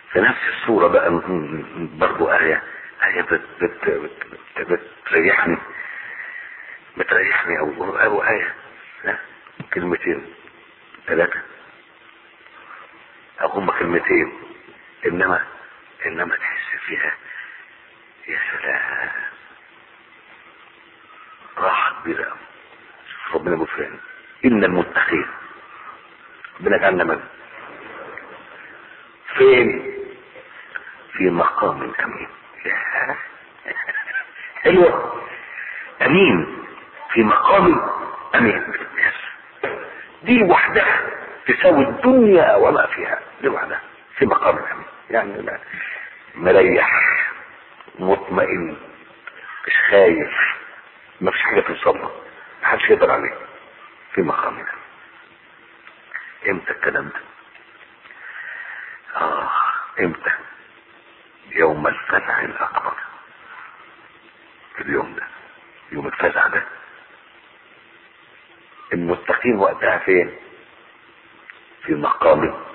في نفس الصورة بقى م- م- برضو آية آية بت بت بت بتريحني بتريحني أو أو آية ها؟ كلمتين ثلاثة أو هما كلمتين إنما إنما تحس فيها يا سلام راحة كبيرة أوي شوف ربنا يقول فين إن المتقين ربنا جعلنا من فين في مقام أمين ياه. حلوة أمين في مقام أمين دي وحدها تساوي الدنيا وما فيها دي وحدها في مقام أمين يعني لا- مريح مطمئن مش خايف ما فيش حاجة توصلنا محدش يقدر عليه في مقام أمين امتى الكلام ده اه امتى يوم الفزع الاكبر في اليوم ده يوم الفزع ده المتقين وقتها فين في مقام